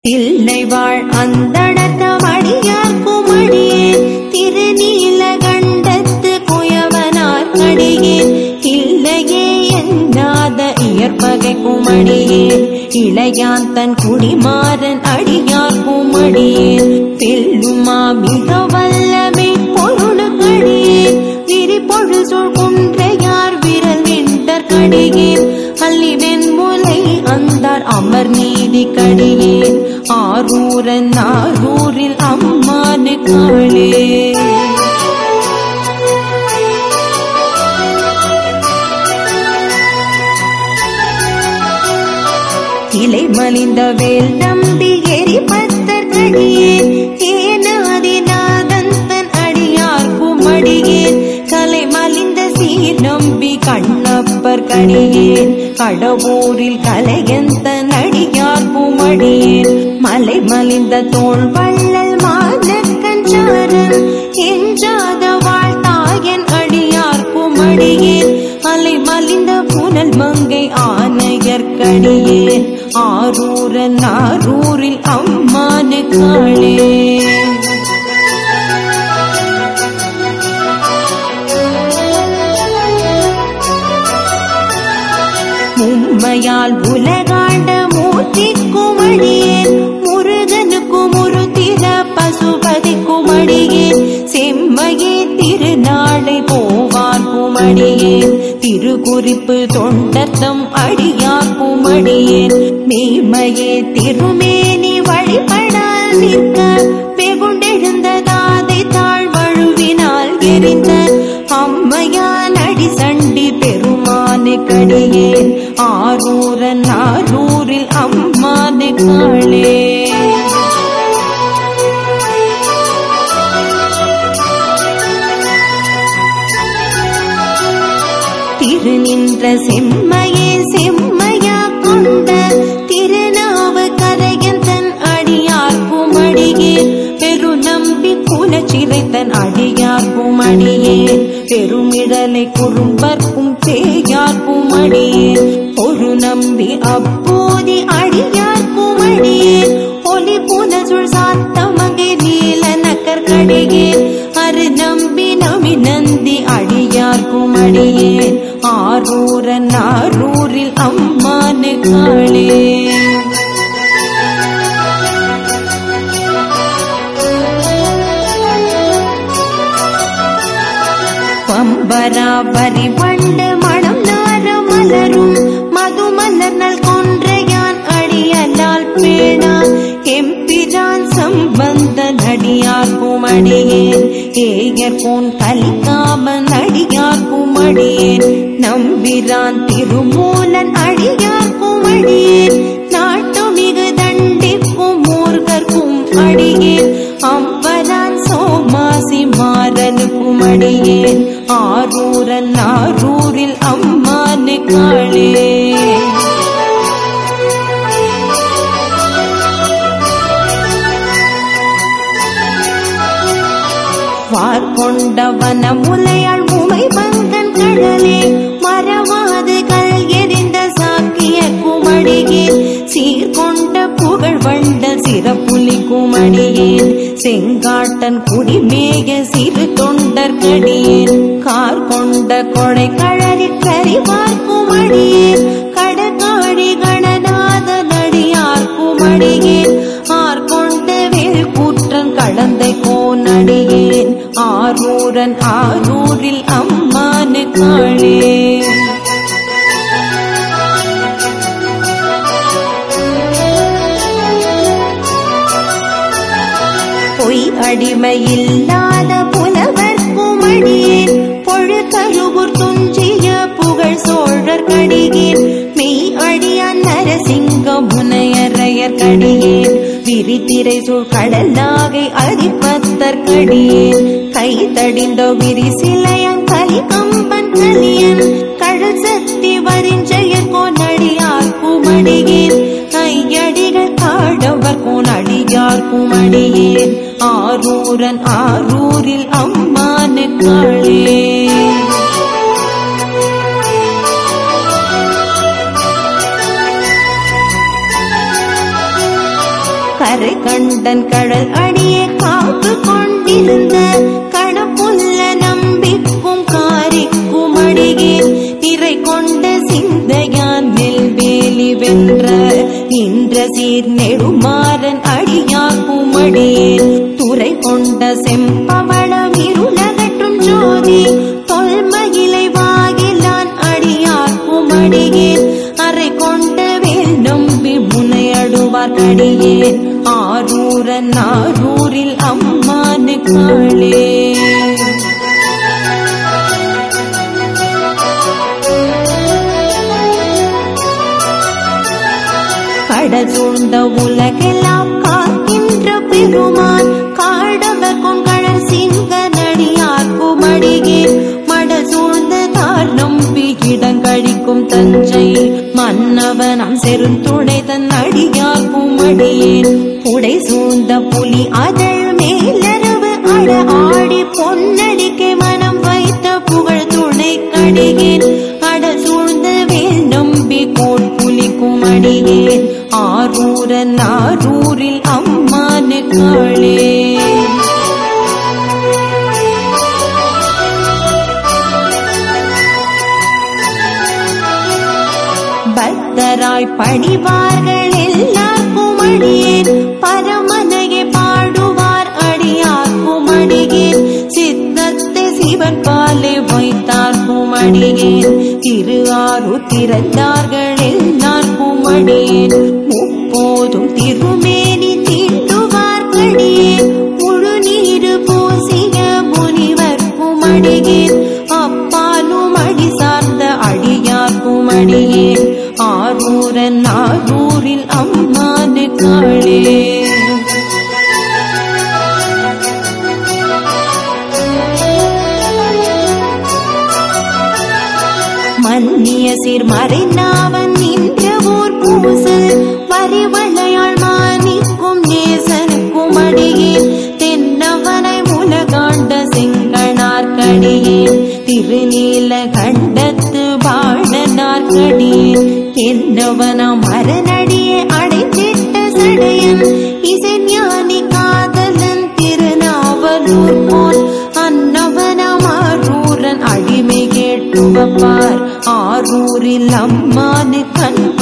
தில்லை வாழ் அந்தணத்த வடியார்க்கும் அடியேன் திருநீலகண்டத்து குயவனார் கடியேன் இல்லையே என்னாத இயற்பகைக்கும் அடியேன் இளையான் தன் குடிமாறன் அடியார்க்கும் அடியேன் பெல்லுமா மிக வல்லமை பொருளுக்கடியேன் விரிபொழு சொல்குன்றையார் விரல் வெண்டர் கடியேன் அல்லி வெண்முலை அந்தார் அமர் நீதி கடியேன் ஆரூரன் ஆரூரில் அம்மானு காளே இலை மலிந்த வேல் நம்பி எரிபத்தர் கடியேன் ஏனாதிநாதன் தன் அடியார்க்கும் அடியேன் கலை மலிந்த சீர் நம்பி கண்ணப்பர் கடியேன் கடவுரில் கலையந்தன் அடியார்க்கும் அடியேன் மலை மலிந்த தோள் வள்ளல் மானக்கன் சாரன் என்றாத வாழ்த்தாயன் அடியார்க்கும் அடியேன் அலை மலிந்த புனல் மங்கை ஆனையர்க்கடியேன் ஆரூரன் ஆரூரில் அம்மானு காளே மும்மையால் உலகாண்ட மூர்த்திக்கும் அடியேன் முருகனுக்கும் ஒரு திர பசுபதிக்கும் அடியேன் செம்மையே திருநாளை போவார்க்கும் அடியேன் திருக்குறிப்பு தொண்டத்தம் அடியார்க்கும் அடியேன் மெய்மையே திருமேனி வழிபடால் நிற்க வெகுண்டெழுந்ததாதை தாழ்வழுவினால் எரிந்த அம்மையான் அடி சண்டி பெருமானு கடியேன் ஆரூரன் ஆரூரில் அம்மானு காளே திருநின்ற செம்மையே செம்மையா கொண்ட திருநாவு கரையன் தன் அடியார்க்கும் அடியேன் பெரு நம்பி குலச்சிறை தன் அடியார்க்கும் அடியேன் பெருமிடலை குறும்பர்க்கும் பேயார்க்கும் அடியேன் ஒரு நம்பி அப்போதி அடியார்க்கும் அடியேன் ஒலி புனசுள் சாத்தமங்கை நீல நக்கர் கடியேன் அரு நம்பி நவி நந்தி அடியார்க்கும் அடியேன் ஆரூரன் ஆரூரில் அம்மானு காளே பம்பராபரி வண்டு மணம் நார மலரும் மதுமலர் நல் கொன்றையான் அடியலால் பேணா எம்பிரான் சம்பந்த நடியார்க்கும் அடியேன் ஏயர் போன் கலிக்காமன் அடியார்க்கும் அடியேன் நம்பிரான் திருமூலன் அடியார்க்கும் அடியேன் நாட்டு மிகு தண்டிக்கும் மூர்கர்க்கும் அடியேன் அம்பரான் சோமாசி மாறனுக்கும் அடியேன் ஆரூரன் ஆரூரில் அம்மானு காளே வார்கொண்ட வனமுலையாள் முமை பங்கன் கடலே மறவாது கல் எறிந்த சாக்கிய குமடியேன் சீர்கொண்ட புகழ் வண்ட சிறப்புலி குமடியேன் செங்காட்டன் குடிமேய சிறு தொண்டர் கடியேன் கார் கொண்ட கொடை கழறி கரிவார் குமடியேன் கடகாழி கணநாத நடியார் குமடியேன் ஆர் கொண்ட வேல் கூற்றன் கடந்தை கோனடியேன் ஆரூரன் ஆரூரில் அம்மானு காளே பொய் அடிமையில்லாத புலவர் குமடியேன் பொழுதழுகுர் துஞ்சிய புகழ் சோழர் கடியேன் மெய் அடியான் நரசிங்க முனையரையர் கடியேன் விரித்திரை சூழ் கடலாகை அரிப்பத்தர் கடியேன் கை தடிந்த விரி சிலையன் கலி கம்பன் கலியன் கடல் சக்தி வரிஞ்செயர் கோனடியார் குமடியேன் கையடிகள் காடவர் கோனடியார் குமடியேன் ஆரூரன் ஆரூரில் அம்மானு காளே கரை கண்டன் கடல் அடியே காப்பு கொண்டிருந்த கணப்புல்ல நம்பிக்கும் காரிக்கும் அடியே திரை கொண்ட சிந்தையான் நெல்வேலி வென்ற நின்ற சீர் நெடுமாறன் அடியாக்கும் அடியே துறை கொண்ட செம்பவளம் இருளகற்றும் ஜோதி தொல்மயிலை வாயிலான் அடியாக்கும் அடியேன் அறை கொண்ட வேல் நம்பி முனையடுவார் கடியேன் ஆரூரன் ஆரூரில் அம்மானு காளே கடல் சூழ்ந்த உலகெல்லாம் காக்கின்ற பெருமான் காடவர் கொங்கழல் சிங்க நடியார்க்கும் அடியே மடல் சூழ்ந்த தார் நம்பி இடங்கழிக்கும் தஞ்சை மன்னவனம் செருந்துணை தன் அடியார்க்கும் அடியேன் உடை சூழ்ந்த புலி அதழ் மேலரவு அட ஆடி பொன்னடிக்கை மனம் வைத்த புகழ் துணை கடியேன் அடல் சூழ்ந்த வேல் நம்பி கோட் புலிக்கும் அடியேன் ஆரூரன் ஆரூரில் அம்மானு காளே பக்தராய் பணிவார்கள் எல்லாருக்கும் அடியேன் பரமனையை பாடுவார் அடியார்க்கும் அடியேன் சித்தத்தை சிவன் பாலை வைத்தார்க்கும் அடியேன் திரு ஆறு திறந்தார்கள் எல்லாருக்கும் அடியேன் முப்போதும் திருமேனி தீண்டுவார் கடியேன் முழு நீரு பூசிய முனிவர்க்கும் அடியேன் அப்பாலும் அடி சார்ந்த அடியார்க்கும் அடியேன் ஆரூரன் ஆரூரில் அம்மானு காளே மன்னிய சீர்மறை நாவன் நின்ற ஊர் பூசல் வரிவளையாள் மாணிக்கும் நேசனுக்கும் அடியேன் தென்னவனை முலகாண்ட செங்கனார்கடியேன் திருநீல கண்டத்து பாடனார்கடியேன் என்னவன மரநடியே அடைத்திட்ட சடையன் இசை ஞானி காதலன் திருநாவலூர் போல் அன்னவனமாரூரன் அடிமை கேட்டுவப்பார் ஆரூரில் அம்மானு கண்